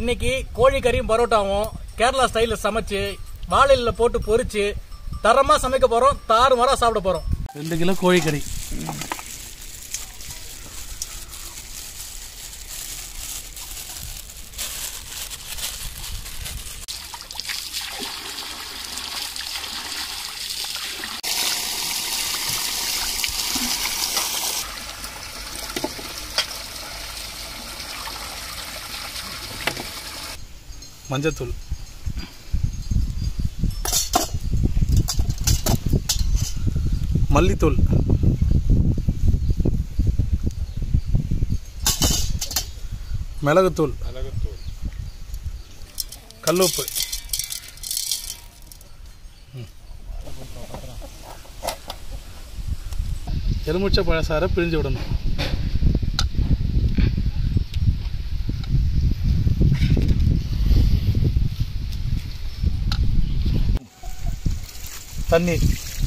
இன்னைக்கு கோழிக்கறியும் பரோட்டாவும் கேரளா ஸ்டைலில் சமைச்சு வாழையில போட்டு பொரிச்சு தரமா சமைக்க போறோம் தாறுமாறா சாப்பிட போறோம் ரெண்டு கிலோ கோழிக்கறி மஞ்சத்தூள் மல்லித்தூள் மிளகுத்தூள் கல்லுப்பு ம். எலுமிச்சை பழசாரை பிழிஞ்சு விடணும் தண்ணி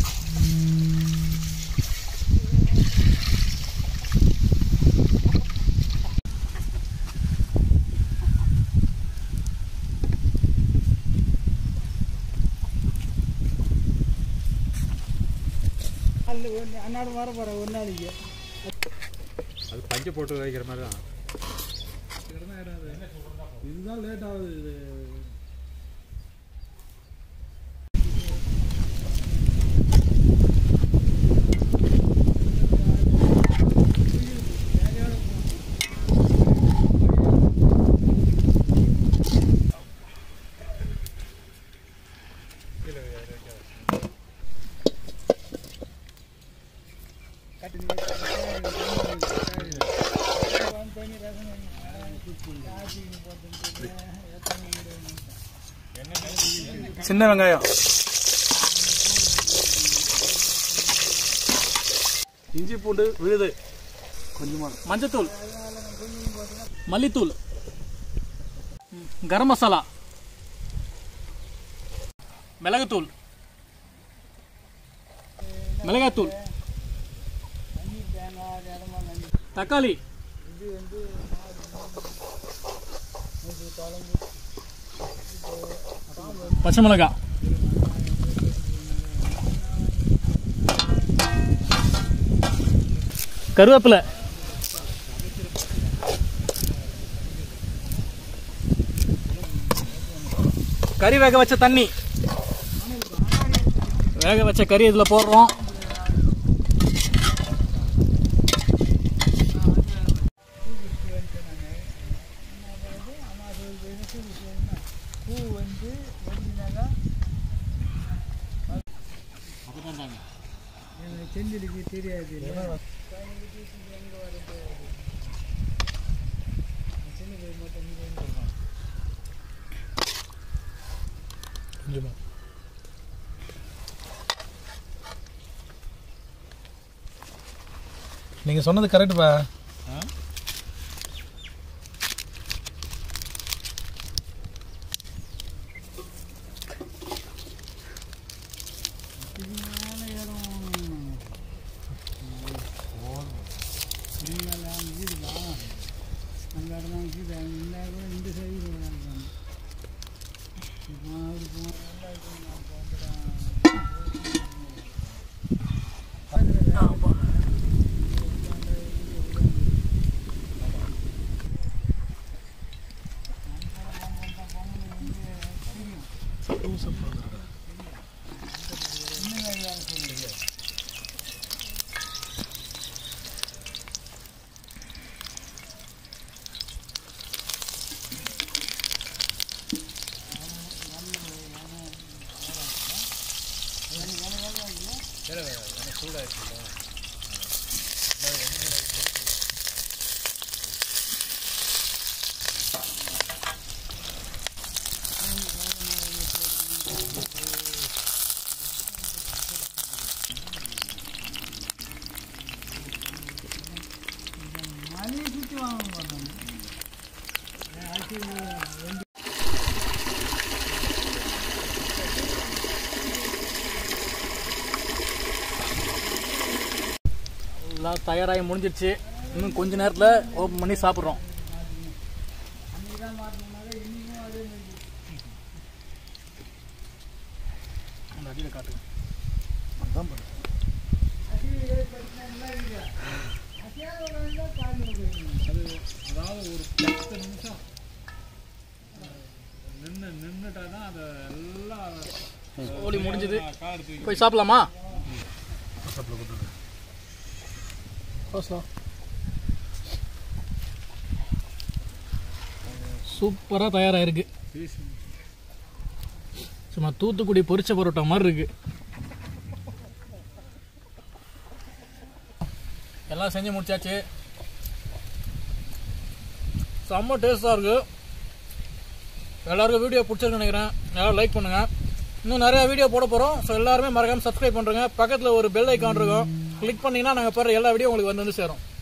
அன்னாடு வர போகிற ஒரு நாளைக்கு அது பஞ்சு போட்டு வைக்கிற மாதிரி தான் இதுதான் லேட் ஆகுது இது சின்ன வெங்காயம் இஞ்சி பூண்டு விழுது கொஞ்சமா மஞ்சத்தூள் மல்லித்தூள் ம், கரம் மசாலா மிளகுத்தூள் மிளகாத்தூள் தக்காளி பச்சை மிளகாய் கருவேப்பிலை கறி வேக வச்ச தண்ணி வேக வச்ச கறி இதில் போடுறோம் பூ வந்து எப்படின்னாக்கா எனக்கு செஞ்சிருக்கு தெரியாது கொஞ்சமா நீங்க சொன்னது கரெக்டுப்பா அந்த இடமா கீழே இந்த கூட இந்த சைடு இருக்காங்க மலையை சுற்றி வாங்க போகிறோம் எல்லாம் தயாராகி முடிஞ்சிருச்சு இன்னும் கொஞ்ச நேரத்தில் ஓப்பன் பண்ணி சாப்பிட்றோம் அன்றைக்கி தான் மாற்றினாங்க இன்னும் கடையில் காட்டுங்க அதான் பாருங்க அது அதாவது ஒரு பத்து நிமிஷம் நின்று நின்றுட்டா தான் அதை எல்லாம் கோழி முடிஞ்சது கார் தூக்கி போய் சாப்பிடலாமா சூப்பராக தயாராகிருக்கு பீஸ் சும்மா தூத்துக்குடி பொரிச்ச பரோட்டா மாதிரி இருக்கு எல்லாம் செஞ்சு முடிச்சாச்சு செம்ம டேஸ்டாக இருக்கு எல்லாருக்கும் வீடியோ பிடிச்சிருக்குன்னு நினைக்கிறேன் எல்லாரும் லைக் பண்ணுங்க இன்னும் நிறைய வீடியோ போட போகிறோம் ஸோ எல்லாருமே மறக்காம சப்ஸ்கிரைப் பண்ணுறங்க பக்கத்தில் ஒரு பெல் ஐக்கான் இருக்கும் கிளிக் பண்ணீங்கன்னா நாங்கள் போடுற எல்லா வீடியோ உங்களுக்கு வந்து வந்து சேரும்